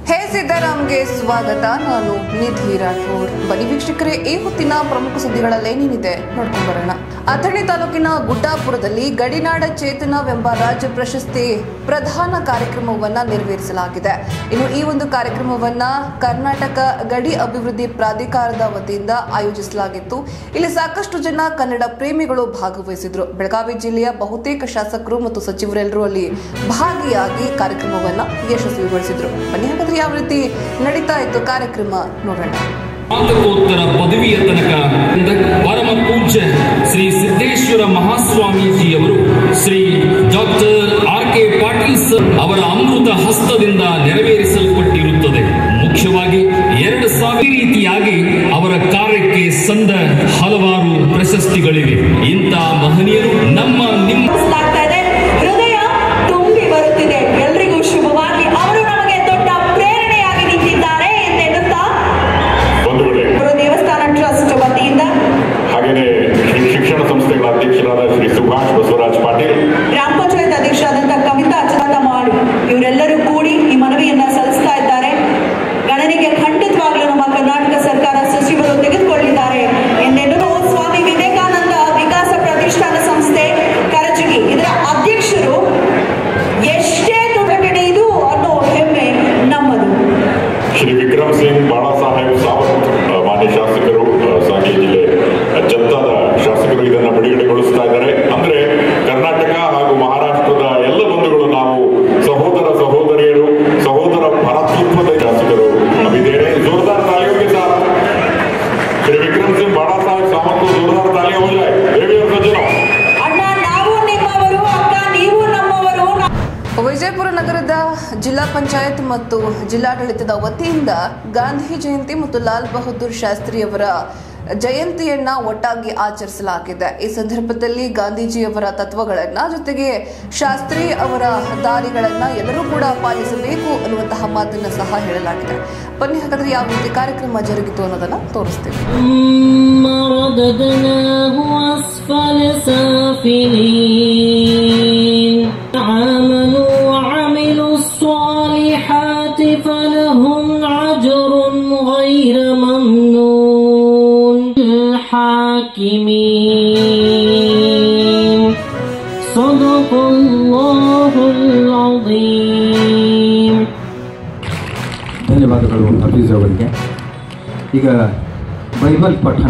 ಹೇ ಸಿದ್ದರಾಮ್ಗೆ ಸ್ವಾಗತ ನಾನು ನಿಧಿ ರಾಠೋರ್ ಬನ್ನಿ ವೀಕ್ಷಕರೇ ಈ ಹೊತ್ತಿನ ಪ್ರಮುಖ ಸುದ್ದಿಗಳಲ್ಲೇನೇನಿದೆ ನೋಡ್ಕೊಂಡು ಬರೋಣ ಅಥಣಿ ತಾಲೂಕಿನ ಗುಡ್ಡಾಪುರದಲ್ಲಿ ಗಡಿನಾಡ ಚೇತನವೆಂಬ ರಾಜ್ಯ ಪ್ರಶಸ್ತಿ ಪ್ರಧಾನ ಕಾರ್ಯಕ್ರಮವನ್ನ ನೆರವೇರಿಸಲಾಗಿದೆ ಇನ್ನು ಈ ಒಂದು ಕಾರ್ಯಕ್ರಮವನ್ನ ಕರ್ನಾಟಕ ಗಡಿ ಅಭಿವೃದ್ಧಿ ಪ್ರಾಧಿಕಾರದ ವತಿಯಿಂದ ಆಯೋಜಿಸಲಾಗಿತ್ತು ಇಲ್ಲಿ ಸಾಕಷ್ಟು ಜನ ಕನ್ನಡ ಪ್ರೇಮಿಗಳು ಭಾಗವಹಿಸಿದ್ರು ಬೆಳಗಾವಿ ಜಿಲ್ಲೆಯ ಬಹುತೇಕ ಶಾಸಕರು ಮತ್ತು ಸಚಿವರೆಲ್ಲರೂ ಅಲ್ಲಿ ಭಾಗಿಯಾಗಿ ಕಾರ್ಯಕ್ರಮವನ್ನ ಯಶಸ್ವಿಗೊಳಿಸಿದ್ರು ಬನ್ನಿ ಹಾಗಾದ್ರೆ ಯಾವ ರೀತಿ ನಡೀತಾ ಇತ್ತು ಕಾರ್ಯಕ್ರಮ ನೋಡೋಣ ಸ್ನಾತಕೋತ್ತರ ಪದವಿಯ ತನಕ ಪರಮ ಪೂಜ್ಯ ಶ್ರೀ ಸಿದ್ದೇಶ್ವರ ಮಹಾಸ್ವಾಮೀಜಿಯವರು Shri doctor R K Patil sir ಅವರ ಅಮೃತ ಹಸ್ತದಿಂದ ನೆರವೇರಿಸಲ್ಪಟ್ಟಿರುತ್ತದೆ ಮುಖ್ಯವಾಗಿ ಎರಡು ಸಾವಿರ ರೀತಿಯಾಗಿ ಅವರ ಕಾರ್ಯಕ್ಕೆ ಸಂದ ಹಲವಾರು ಪ್ರಶಸ್ತಿಗಳಿವೆ ಇಂಥ ಮಹನೀಯರು ನಮ್ಮ ನಿಮ್ಮ ಆಗ್ತಾ ಇದೆ ಹೃದಯ ತುಂಬಿ ಬರುತ್ತಿದೆ ಎಲ್ರಿಗೂ ಶುಭವಾಗಿ ಅವರು ನಮಗೆ ದೊಡ್ಡ ಪ್ರೇರಣೆಯಾಗಿ ನಿಂತಿದ್ದಾರೆ ಎಂದೆನ್ನುತ್ತಾ ಬಂಧುಗಳೇ ಅವರು ದೇವಸ್ಥಾನ ಟ್ರಸ್ಟ್ ವತಿಯಿಂದ ಹಾಗೆಯೇ ಶ್ರೀ ಶಿಕ್ಷಣ ಸಂಸ್ಥೆಗಳ ಅಧ್ಯಕ್ಷರಾದ ಶ್ರೀ ಸುಭಾಷ್ ಬಸವರಾಜ್ ಪಾಟೀಲ್ ಗ್ರಾಮ ಪಂಚಾಯತ್ ಅಧ್ಯಕ್ಷರಾದಂತಹ ಕವಿತಾ ಅಚ್ಚನಾಥ ಮಾಡಿ ಇವರೆಲ್ಲರೂ ಕೂಡಿ ಈ ಮನವಿಯನ್ನ ಸಲ್ಲಿಸ್ತಾ ಇದ್ದಾರೆ ಗಣನೆಗೆ ಖಂಡಿತವಾಗ್ಲೂ ನಮ್ಮ ಕರ್ನಾಟಕ ಸರ್ಕಾರ ಸಚಿವರು ತೆಗೆದುಕೊಳ್ಳಿದ್ದಾರೆ ಎಂದೆನ್ನು ಸ್ವಾಮಿ ವಿವೇಕಾನಂದ ವಿಕಾಸ ಪ್ರತಿಷ್ಠಾನ ಸಂಸ್ಥೆ ಕರಜಗಿ ಇದರ ಅಧ್ಯಕ್ಷರು ಎಷ್ಟೇ ದುರ್ಘಟನೆ ಇದು ಅನ್ನೋ ಹೆಮ್ಮೆ ನಮ್ಮದು ಶ್ರೀ ವಿಕ್ರಮ್ ಸಿಂಗ್ ಬಾಳಾ ಸಾಹೇಬ್ ಸಾವಂತ್ ಅ, ಮಾನ್ಯ ಶಾಸಕರು ಅ, ಸಾಂಗ್ಲಿ ಜಿಲ್ಲೆ ಅ, ಜನತಾದ ಶಾಸಕರು ಇದನ್ನು ಬಿಡುಗಡೆಗೊಳಿಸ್ತಾ ಇದ್ದಾರೆ ಅಂದ್ರೆ ಕರ್ನಾಟಕ ಹಾಗೂ ಮಹಾರಾಷ್ಟ್ರದ ಎಲ್ಲ ಬಂಧುಗಳು ನಾವು ಸಹೋದರ ಸಹೋದರಿಯರು ಸಹೋದರ ಭ್ರಾತೃತ್ವದ ಶಾಸಕರು ನಾವಿದ್ದೇವೆ ಜೋರ್ದಾರ್ ತಾಲಿಯೋಗಿ ಸರ್ ಶ್ರೀ ವಿಕ್ರಮ್ ಸಿಂಗ್ ಬಾಳಾ ಸಾಹೇಬ್ ಸಾವಂತ್ ಜೋರ್ದಾರ್ ತಾಲಿ हो जाए ದೇವಿಯರ ಸಜ್ಜನ ಅಣ್ಣ ನಾವು ನಿಮ್ಮವರು ಅಕ್ಕ ನೀವು ನಮ್ಮವರು ನಾ- ವಿಜಯಪುರ ನಗರದ ಜಿಲ್ಲಾ ಪಂಚಾಯತ್ ಮತ್ತು ಜಿಲ್ಲಾಡಳಿತದ ವತಿಯಿಂದ ಗಾಂಧಿ ಜಯಂತಿ ಮತ್ತು ಲಾಲ್ ಬಹದ್ದೂರ್ ಶಾಸ್ತ್ರಿಯವರ ಜಯಂತಿಯನ್ನ ಒಟ್ಟಾಗಿ ಆಚರಿಸಲಾಗಿದೆ ಈ ಸಂದರ್ಭದಲ್ಲಿ ಗಾಂಧೀಜಿಯವರ ತತ್ವಗಳನ್ನ ಜೊತೆಗೆ ಶಾಸ್ತ್ರಿ ಅವರ ದಾರಿಗಳನ್ನ ಎಲ್ಲರೂ ಕೂಡ ಪಾಲಿಸಬೇಕು ಅನ್ನುವಂತಹ ಮಾತನ್ನ ಸಹ ಹೇಳಲಾಗಿದೆ ಬನ್ನಿ ಹಾಗಾದ್ರೆ ಯಾವ ರೀತಿ ಕಾರ್ಯಕ್ರಮ ಜರುಗಿತು ಅನ್ನೋದನ್ನ ತೋರಿಸ್ತೀವಿ ثم رددناه أسفل سافلين آمنوا وعملوا الصالحات فلهم أجر غير ممنون الحاكمين صدق الله العظيم ಧನ್ಯವಾದಗಳು ಹಫೀಜ್ ಅವರಿಗೆ ಈಗ ಬೈಬಲ್ ಪಠಣ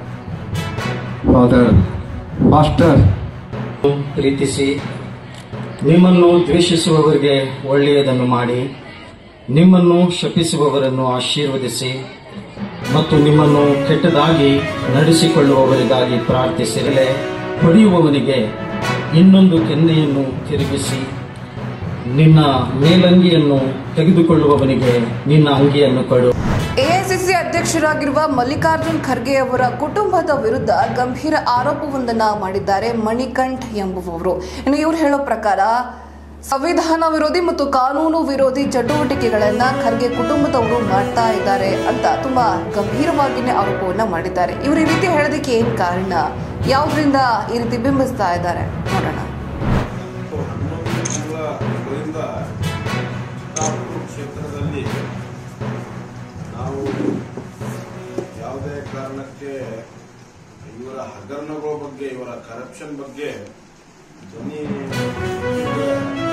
ಫಾದರ್ ಮಾಸ್ಟರ್ ಪ್ರೀತಿಸಿ ನಿಮ್ಮನ್ನು ದ್ವೇಷಿಸುವವರಿಗೆ ಒಳ್ಳೆಯದನ್ನು ಮಾಡಿ ನಿಮ್ಮನ್ನು ಶಪಿಸುವವರನ್ನು ಆಶೀರ್ವದಿಸಿ ಮತ್ತು ನಿಮ್ಮನ್ನು ಕೆಟ್ಟದಾಗಿ ನಡೆಸಿಕೊಳ್ಳುವವರಿಗಾಗಿ ಪ್ರಾರ್ಥಿಸಿರಲೆ ಹೊಡೆಯುವವನಿಗೆ ಇನ್ನೊಂದು ಕೆನ್ನೆಯನ್ನು ತಿರುಗಿಸಿ ನಿನ್ನ ಮೇಲಂಗಿಯನ್ನು ತೆಗೆದುಕೊಳ್ಳುವವನಿಗೆ ನಿನ್ನ ಅಂಗಿಯನ್ನು ಕೊಡು ಎಐಸಿಸಿ ಅಧ್ಯಕ್ಷರಾಗಿರುವ ಮಲ್ಲಿಕಾರ್ಜುನ್ ಖರ್ಗೆ ಅವರ ಕುಟುಂಬದ ವಿರುದ್ಧ ಗಂಭೀರ ಆರೋಪವೊಂದನ್ನ ಮಾಡಿದ್ದಾರೆ ಮಣಿಕಂಠ್ ಎಂಬುವವರು ಇನ್ನು ಇವರು ಹೇಳೋ ಪ್ರಕಾರ ಸಂವಿಧಾನ ವಿರೋಧಿ ಮತ್ತು ಕಾನೂನು ವಿರೋಧಿ ಚಟುವಟಿಕೆಗಳನ್ನ ಖರ್ಗೆ ಕುಟುಂಬದವರು ಮಾಡ್ತಾ ಇದ್ದಾರೆ ಅಂತ ತುಂಬಾ ಗಂಭೀರವಾಗಿನೇ ಆರೋಪವನ್ನ ಮಾಡಿದ್ದಾರೆ ಇವರು ಈ ರೀತಿ ಹೇಳೋದಕ್ಕೆ ಏನ್ ಕಾರಣ ಯಾವ್ದ್ರಿಂದ ಈ ರೀತಿ ಬಿಂಬಿಸ್ತಾ ಇದ್ದಾರೆ ನೋಡೋಣ ಹನ್ನೊಂದು ತಿಂಗಳಿಂದ ಚಿತ್ತಾಪುರ ಕ್ಷೇತ್ರದಲ್ಲಿ ನಾವು ಯಾವುದೇ ಕಾರಣಕ್ಕೆ ಇವರ ಹಗರಣಗಳ ಬಗ್ಗೆ ಇವರ ಕರಪ್ಷನ್ ಬಗ್ಗೆ ಧ್ವನಿ ಎತ್ತಿದ್ರೆ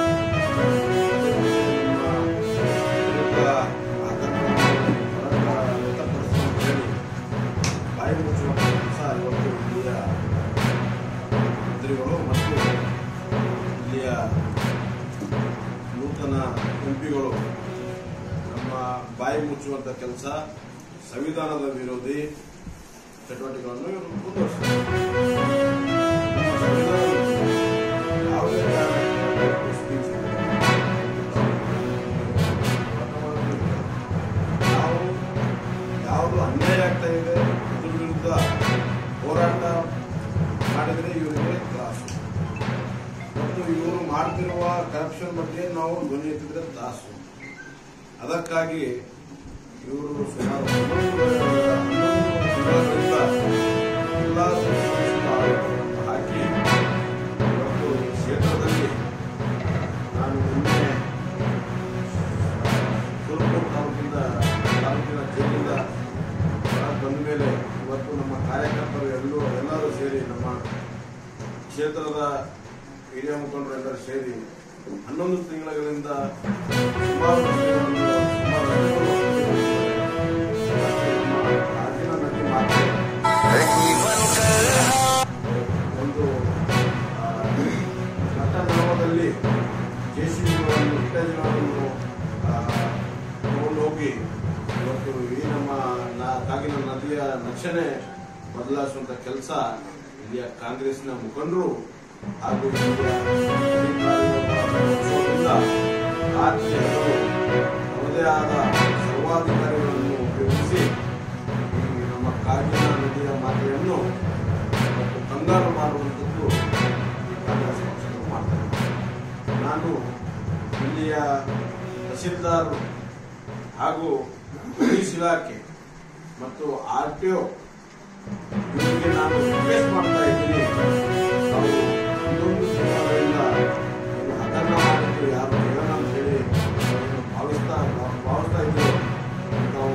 ನಮ್ಮ ವಿರುದ್ಧ ಹಗರಣವನ್ನು ಹೋರಾಟ ವ್ಯಕ್ತಪಡಿಸಿ ಅಂತ ಹೇಳಿ ಬಾಯಿ ಮುಚ್ಚುವಂಥ ಕೆಲಸ ಇವತ್ತು ಇಲ್ಲಿಯ ಮಂತ್ರಿಗಳು ಮತ್ತು ಇಲ್ಲಿಯ ನೂತನ ಎಂಪಿಗಳು ನಮ್ಮ ಬಾಯಿ ಮುಚ್ಚುವಂತ ಕೆಲಸ ಸಂವಿಧಾನದ ವಿರೋಧಿ ಚಟುವಟಿಕೆಗಳನ್ನು ಇವರು ಮುಂದುವರಿಸಿದ್ದಾರೆ ನಮ್ಮ ಸಂವಿಧಾನದಲ್ಲಿ ಯಾವುದೇ ಕಾರಣಕ್ಕೆ ಸ್ಪೀಚ್ ನಾವು ಯಾವುದು ಅನ್ಯಾಯ ಆಗ್ತಾ ಇದೆ ಅದ್ರ ವಿರುದ್ಧ ಹೋರಾಟ ಮಾಡಿದರೆ ಇವರಿಗೆ ತ್ರಾಸು ಮತ್ತು ಇವರು ಮಾಡ್ತಿರುವ ಕರಪ್ಷನ್ ಬಗ್ಗೆ ನಾವು ಧ್ವನಿ ಎತ್ತಿದ್ರೆ ತ್ರಾಸು ಅದಕ್ಕಾಗಿ ಇವರು ಸುಮಾರು ಹನ್ನೊಂದು ಹನ್ನೊಂದು ತಿಂಗಳಿಂದ ಎಲ್ಲ ದೋಷಾರೋಪ ಆರೋಪಗಳನ್ನು ಹಾಕಿ ಇವತ್ತು ಈ ಕ್ಷೇತ್ರದಲ್ಲಿ ನಾನು ನಿನ್ನೆ ಸ್ವಲ್ಪ ಜೈಲಿಂದ ಹೊರಗೆ ಬಂದ ಮೇಲೆ ಇವತ್ತು ನಮ್ಮ ಕಾರ್ಯಕರ್ತರು ಎಲ್ಲರೂ ಎಲ್ಲರೂ ಸೇರಿ ನಮ್ಮ ಕ್ಷೇತ್ರದ ಹಿರಿಯ ಮುಖಂಡರು ಎಲ್ಲರೂ ಸೇರಿ ಹನ್ನೊಂದು ತಿಂಗಳಿಂದ ಸುಮಾರು ರಸ್ತೆಗಳನ್ನು ಸುಮಾರು ರಸ್ತೆಗಳು ರಾಜಿನ ನದಿ ಮಾತೆ ಒಂದು ಆ, ಘಟನಾವದಲ್ಲಿ ಜೆ ಸಿ ಬಿಗಳನ್ನು ಇತ್ಯಾದಿಗಳನ್ನು ತಗೊಂಡು ಹೋಗಿ ಇವತ್ತು ಈ ನಮ್ಮ ನ- ಕಾಗಿನ ನದಿಯ ನಕ್ಷನೆ ಬದಲಾಯಿಸುವಂತ ಕೆಲಸ ಇಲ್ಲಿಯ ಕಾಂಗ್ರೆಸ್ನ ಮುಖಂಡರು ಹಾಗೂ ಇಲ್ಲಿಯ ಅಧಿಕಾರಿಗಳ ರಾತ್ರಿ ಹಗಲು ತಮ್ಮದೇ ಆದ ಸರ್ವಾಧಿಕಾರಿಗಳನ್ನು ಉಪಯೋಗಿಸಿ ಈ ನಮ್ಮ ಕಾಗಿನ ನದಿಯ ಮಾತೆಯನ್ನು ಮತ್ತು ಕಂಗಾರು ಮಾಡುವಂಥದ್ದು ಈ ಕಾಂಗ್ರೆಸ್ ಪಕ್ಷಗಳು ಮಾಡ್ತಾರೆ ನಾನು ಇಲ್ಲಿಯ ತಹಸೀಲ್ದಾರ್ ಹಾಗೂ ಪೊಲೀಸ್ ಇಲಾಖೆ ಮತ್ತು ಆರ್ ಟಿ ಒ ಇವರಿಗೆ ನಾನು ರಿಕ್ವೆಸ್ಟ್ ಮಾಡ್ತಾ ಇದ್ದೀನಿ ತಾವು ಇನ್ನೊಂದು ತಿಂಗಳಿಂದ ಏನು ಹಗರಣ ಮಾಡಿದ್ದು ಯಾರು ಹೇಳೋಣ ಅಂತ ಹೇಳಿ ಏನು ಭಾವಿಸ್ತಾ ಭಾವಿಸ್ತಾ ಇದ್ರು ನಾವು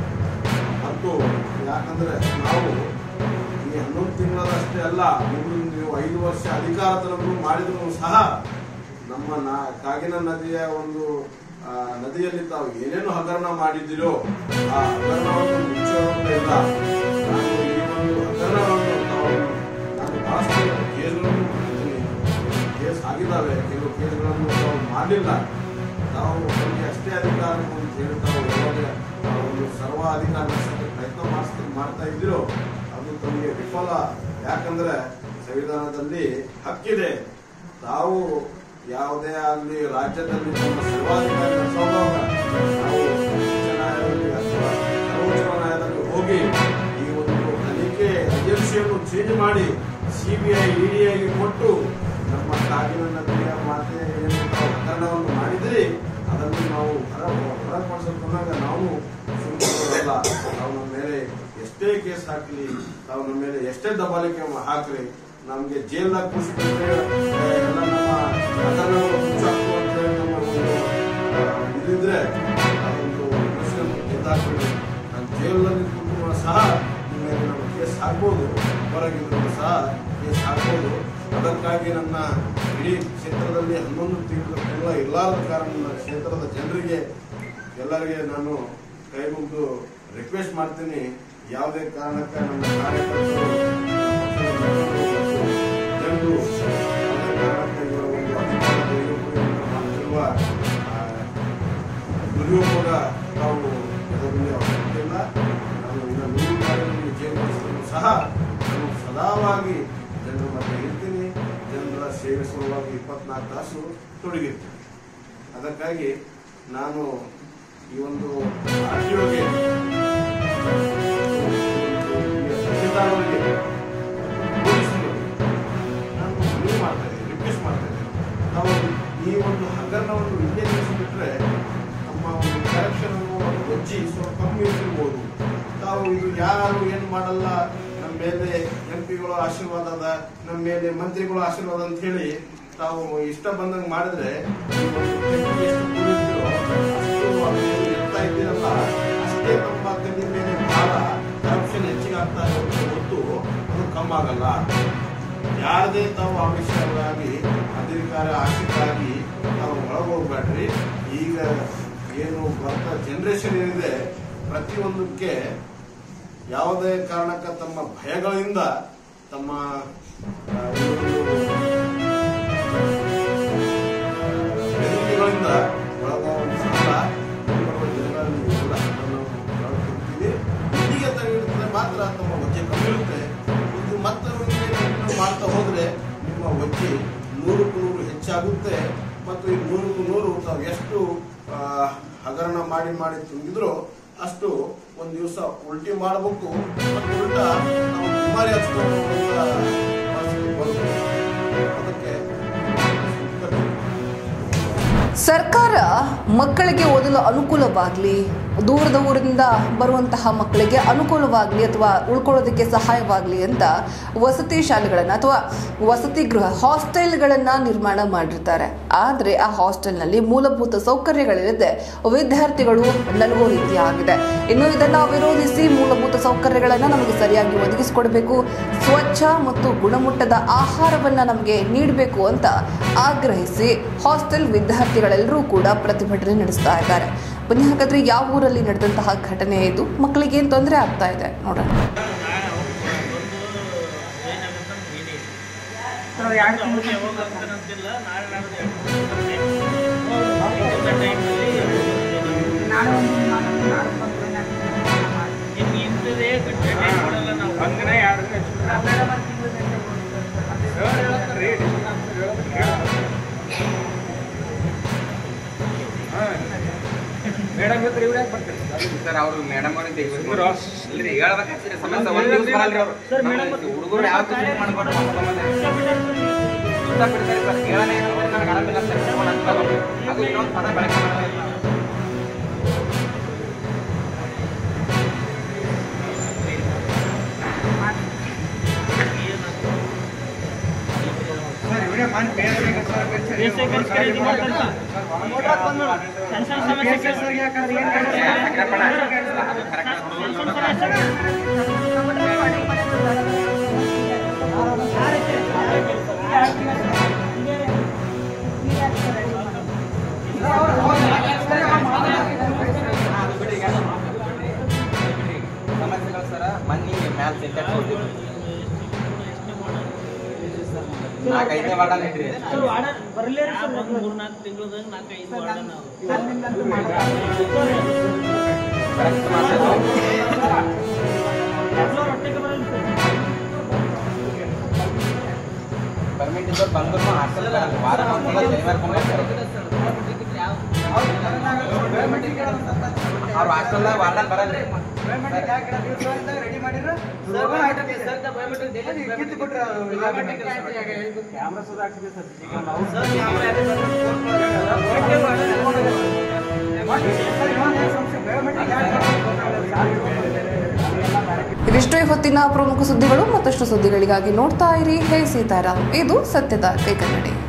ಮತ್ತು ಯಾಕಂದ್ರೆ ನಾವು ಈ ಹನ್ನೊಂದು ತಿಂಗಳಷ್ಟೇ ಅಲ್ಲ ಮುಂದಿನ ನೀವು ಐದು ವರ್ಷ ಅಧಿಕಾರ ತನಕ ಮಾಡಿದ್ರು ಸಹ ನಮ್ಮ ನಾ ಕಾಗಿನ ನದಿಯ ಒಂದು ಆ, ನದಿಯಲ್ಲಿ ತಾವು ಏನೇನು ಹಗರಣ ಮಾಡಿದ್ದೀರೋ ಆ ಹಗರಣವನ್ನು ಮುಚ್ಚೋದೇ ಇಲ್ಲ ನಾನು ಈ ಒಂದು ಹಗರಣವನ್ನು ತಾವು ನಾನು ಬಹಳಷ್ಟು ಕೇಸ್ಗಳನ್ನು ಕೊಟ್ಟಿದ್ದೀನಿ ಕೇಸ್ ಆಗಿದ್ದಾವೆ ಕೆಲವು ಕೇಸ್ಗಳನ್ನು ತಾವು ಮಾಡಲಿಲ್ಲ ತಾವು ನಮಗೆ ಅಷ್ಟೇ ಅಧಿಕಾರ ಅಂತ ಹೇಳಿ ತಾವು ಯಾವಾಗ ಆ ಒಂದು ಸರ್ವ ಅಧಿಕಾರ ನಡೆಸೋಕೆ ಪ್ರಯತ್ನ ಮಾಡಿಸ್ ಮಾಡ್ತಾ ಇದ್ದೀರೋ ಅದು ತಮಗೆ ವಿಫಲ ಯಾಕಂದ್ರೆ ಸಂವಿಧಾನದಲ್ಲಿ ಹಕ್ಕಿದೆ ತಾವು ಯಾವುದೇ ಆಗಲಿ ರಾಜ್ಯದಲ್ಲಿ ನಮ್ಮ ಸರ್ವಾಧಿಕಾರಿ ನಡೆಸೋವಾಗ ನಾವು ಉಚ್ಚ ನ್ಯಾಯಾಲಯದಲ್ಲಿ ಅಥವಾ ಸರ್ವೋಚ್ಚ ನ್ಯಾಯಾಲಯದಲ್ಲಿ ಹೋಗಿ ಈ ಒಂದು ತನಿಖೆ ಏಜೆನ್ಸಿಯನ್ನು ಚೇಂಜ್ ಮಾಡಿ ಸಿಬಿಐ ಇಡಿಐಗೆ ಕೊಟ್ಟು ನಮ್ಮ ಕಾಗಿನ ನದಿಯ ಮಾತೆ ಏನು ನಾವು ಹಗರಣವನ್ನು ಮಾಡಿದ್ರಿ ಅದನ್ನು ನಾವು ಹೊರ ಹೊರಪಡಿಸೋದಾಗ ನಾವು ಸುಮ್ಮನಿರಲ್ಲ ನಾವು ನಮ್ಮ ಮೇಲೆ ಎಷ್ಟೇ ಕೇಸ್ ಹಾಕಲಿ ತಾವು ನಮ್ಮ ಮೇಲೆ ಎಷ್ಟೇ ದಬ್ಬಾಳಿಕೆ ಹಾಕ್ರಿ ನಮಗೆ ಜೈಲ್ದಾಗ ಕೂರಿಸಿದ್ರೆ ಎಲ್ಲ ನಮ್ಮ ಹಗರಣಗಳು ಮುಚ್ಚಾಕು ಅಂತ ಹೇಳಿ ನಮ್ಮ ಒಂದು ಆ, ಇದಿದ್ರೆ ಅದೊಂದು ವಿಷಯ ಎದ್ದಾಕ್ಬಿಡಿ ನಾನು ಜೈಲಲ್ಲಿ ಕೂತ್ರು ಸಹ ನಿಮ್ಮ ಮೇಲೆ ನಾವು ಕೇಸ್ ಹಾಕ್ಬೋದು ಹೊರಗಿದ್ರು ಸಹ ಕೇಸ್ ಹಾಕ್ಬೋದು ಅದಕ್ಕಾಗಿ ನನ್ನ ಇಡೀ ಕ್ಷೇತ್ರದಲ್ಲಿ ಹನ್ನೊಂದು ತಿಂಗಳು ತಿಂಗಳ ಇರಲಾರದ ಕಾರಣ ನನ್ನ ಕ್ಷೇತ್ರದ ಜನರಿಗೆ ಎಲ್ಲರಿಗೆ ನಾನು ಕೈ ಮುಗಿದು ರಿಕ್ವೆಸ್ಟ್ ಮಾಡ್ತೀನಿ ಯಾವುದೇ ಕಾರಣಕ್ಕೆ ನನ್ನ ಕಾರ್ಯಕರ್ತರು ಜನರು ಯಾವುದೇ ಕಾರಣಕ್ಕೆ ಇವರ ಒಂದು ಅಧಿಕಾರ ದುರುಪಯೋಗ ಮಾಡುತ್ತಿರುವ ಆ, ದುರ್ಯೋಪಯೋಗ ನಾವು ಅದರ ಮೇಲೆ ಅವಶ್ಯಕತೆ ಇಲ್ಲ ನಾನು ಇನ್ನು ನೂರು ಕಾರ್ಯಗಳಿಗೆ ಜೇನು ಸಹ ನಾನು ಸದಾವಾಗಿ ಜನರ ಮಧ್ಯೆ ಇರ್ತೀನಿ ಜನರ ಸೇವೆ ಸಲುವಾಗಿ ಇಪ್ಪತ್ನಾಲ್ಕು ತಾಸು ತೊಡಗಿರ್ತೀನಿ ಅದಕ್ಕಾಗಿ ನಾನು ಈ ಒಂದು ಆರ್ ಟಿ ಒಗೆ ತಹಸೀಲ್ದಾರರಿಗೆ ಪೊಲೀಸರಿಗೆ ನಾನು ಮನವಿ ಮಾಡ್ತಾ ಇದ್ದೀನಿ ರಿಕ್ವೆಸ್ಟ್ ಮಾಡ್ತಾ ಇದ್ದೀನಿ ನಾವು ಈ ಒಂದು ಹಗರಣವನ್ನು ಇಲ್ಲೇ ನಿಲ್ಲಿಸಿಬಿಟ್ರೆ ನಮ್ಮ ಒಂದು ಕರಪ್ಷನ್ ಅನ್ನೋ ಒಂದು ವಜ್ಜಿ ಸ್ವಲ್ಪ ಕಮ್ಮಿ ಇರ್ತಿರ್ಬೋದು ತಾವು ಇದು ಯಾರು ಏನು ಮಾಡಲ್ಲ ನಮ್ಮ ಮೇಲೆ ಎಂ ಪಿಗಳ ಆಶೀರ್ವಾದ ಅದ ನಮ್ಮ ಮೇಲೆ ಮಂತ್ರಿಗಳ ಆಶೀರ್ವಾದ ಅಂತ ಹೇಳಿ ತಾವು ಇಷ್ಟ ಬಂದಂಗೆ ಮಾಡಿದ್ರೆ ಈ ಒಂದು ಕೆಟ್ಟ ಎಷ್ಟು ಕೂಡಿರ್ತೀರೋ ಅಷ್ಟು ಅದನ್ನು ಎತ್ತಾ ಇದ್ದೀರಲ್ಲ ಅಷ್ಟೇ ನಮ್ಮ ಕಣ್ಣಿನ ಮೇಲೆ ಭಾರ ಕರಪ್ಷನ್ ಹೆಚ್ಚಿಗೆ ಆಗ್ತಾ ಇರೋದು ಹೊತ್ತು ಅದು ಕಮ್ಮಿ ಆಗಲ್ಲ ಯಾರದೇ ತಾವು ಆಮಿಷಗಳಾಗಿ ಅಧಿಕಾರ ಆಶಿತರಾಗಿ ತಾವು ಒಳಗೋಗ್ಬೇಡ್ರಿ ಈಗ ಏನು ಬರ್ತಾ ಜನರೇಷನ್ ಏನಿದೆ ಪ್ರತಿಯೊಂದಕ್ಕೆ ಯಾವುದೇ ಕಾರಣಕ್ಕೆ ತಮ್ಮ ಭಯಗಳಿಂದ ತಮ್ಮ ಆ, ಈ ಒಂದು, ಆ, ಬೆದರಿಕೆಗಳಿಂದ ಒಳಗಾಗುವ ಸಾಲ ಮುಂಬರುವ ದಿನಗಳಲ್ಲಿ ಇಲ್ಲ ಅದನ್ನು ನಾವು ಒಳಗೊಳ್ತೀವಿ. ಇಲ್ಲಿಗೆ ತಡೆಹಿಡಿದ್ರೆ ಮಾತ್ರ ತಮ್ಮ ವಜ್ಜೆ ಕಮ್ಮಿ ಇರುತ್ತೆ ಇದು ಮತ್ತೆ ಮುಂದೆ ನೀವು ಮಾಡ್ತಾ ಹೋದ್ರೆ ನಿಮ್ಮ ವಜ್ಜೆ ನೂರಕ್ಕೂ ನೂರು ಹೆಚ್ಚಾಗುತ್ತೆ ಮತ್ತು ಈ ನೂರಕ್ಕೂ ನೂರು ತಾವು ಎಷ್ಟು ಆ, ಹಗರಣ ಮಾಡಿ ಮಾಡಿ ತುಂಬಿದ್ರೋ ಅಷ್ಟು ಒಂದು ದಿವಸ ಉಲ್ಟಿ ಮಾಡಬೇಕು ಮತ್ತು ಉಲ್ಟಾ ನಾವು ಬಿಮಾರಿ ಹಚ್ಕೊಳ್ಳುವಂತ ಪರಿಸ್ಥಿತಿ ಬರುತ್ತೆ ಅದಕ್ಕೆ ಸರ್ಕಾರ ಮಕ್ಕಳಿಗೆ ಓದಲು ಅನುಕೂಲವಾಗಲಿ ದೂರದ ಊರಿನಿಂದ ಬರುವಂತಹ ಮಕ್ಕಳಿಗೆ ಅನುಕೂಲವಾಗಲಿ ಅಥವಾ ಉಳ್ಕೊಳ್ಳೋದಕ್ಕೆ ಸಹಾಯವಾಗಲಿ ಅಂತ ವಸತಿ ಶಾಲೆಗಳನ್ನು ಅಥವಾ ವಸತಿ ಗೃಹ ಹಾಸ್ಟೆಲ್ಗಳನ್ನು ನಿರ್ಮಾಣ ಮಾಡಿರ್ತಾರೆ ಆದರೆ ಆ ಹಾಸ್ಟೆಲ್ನಲ್ಲಿ ಮೂಲಭೂತ ಸೌಕರ್ಯಗಳಿಲ್ಲದೆ ವಿದ್ಯಾರ್ಥಿಗಳು ನಲುಗೋ ರೀತಿ ಆಗಿದೆ ಇನ್ನು ಇದನ್ನು ವಿರೋಧಿಸಿ ಮೂಲಭೂತ ಸೌಕರ್ಯಗಳನ್ನು ನಮಗೆ ಸರಿಯಾಗಿ ಒದಗಿಸಿಕೊಡಬೇಕು ಸ್ವಚ್ಛ ಮತ್ತು ಗುಣಮಟ್ಟದ ಆಹಾರವನ್ನು ನಮಗೆ ನೀಡಬೇಕು ಅಂತ ಆಗ್ರಹಿಸಿ ಹಾಸ್ಟೆಲ್ ವಿದ್ಯಾರ್ಥಿಗಳೆಲ್ಲರೂ ಕೂಡ ಪ್ರತಿಭಟನೆ ನಡೆಸ್ತಾ ಇದ್ದಾರೆ ಬನ್ನಿ ಹಾಗಾದ್ರೆ ಯಾವ ಊರಲ್ಲಿ ನಡೆದಂತಹ ಘಟನೆ ಇದು ಮಕ್ಕಳಿಗೆ ಏನು ತೊಂದರೆ ಆಗ್ತಾ ಇದೆ ನೋಡೋಣ ಸರ್ ಅವರು ಮೇಡಮ್ ಅವ್ರಿಗೆ ತೆಗಿಬೇಕು ಇಲ್ರಿ ಹೇಳ್ಬೇಕಾಗ್ತದೆ ಸಮಸ್ಯೆ ಒಂದ್ ದಿವ್ಸ ಬರಲ್ರಿ ಅವ್ರು ಹುಡುಗರು ಯಾವ ಮಾಡ್ಕೊಂಡು ಸುತ್ತ ಬಿಡ್ತಾರೆ ಸರ್ ಹೇಳನೇ ಇಲ್ಲ ಅಂದ್ರೆ ನನಗೆ ಆರಾಮಿಲ್ಲ ಸರ್ ಫೋನ್ ಅಂತ ಅದು ಇನ್ನೊಂದು ಪದ ಬಳಕೆ ಮಾಡ್ತಾರೆ ಸಮಸ್ಯೆಗಳು ಸರ ಮಣ್ಣಿಗೆ ಮ್ಯಾಲ ಸಿಂಟೆಕ್ಸ್ ಹೊಡ್ದಿದ್ದು ನಾಲ್ಕೈದನೇ ವಾರ್ಡನ್ ಇಟ್ರಿ ಕರೆಕ್ಟ್ ಮಾತಾಡ್ತಾರೆ ಪರ್ಮಿಟ್ ಇದ್ದವ್ರು ಬಂದ್ರು ಹಾಸ್ಟೆಲ್ ಬರಲ್ಲ ವಾರ ಒಂದ್ಸಲ ಶನಿವಾರ ಅವ್ರು ಹಾಸ್ಟೆಲ್ದಾಗ ವಾರ್ಡನ್ ಬರಲ್ರಿ ಇದಿಷ್ಟು ಹೊತ್ತಿನ ಪ್ರಮುಖ ಸುದ್ದಿಗಳು ಮತ್ತಷ್ಟು ಸುದ್ದಿಗಳಿಗಾಗಿ ನೋಡ್ತಾ ಇರಿ ಹೇ ಸೀತಾರಾಮ್ ಇದು ಸತ್ಯದ ಕೈಕನ್ನಡಿ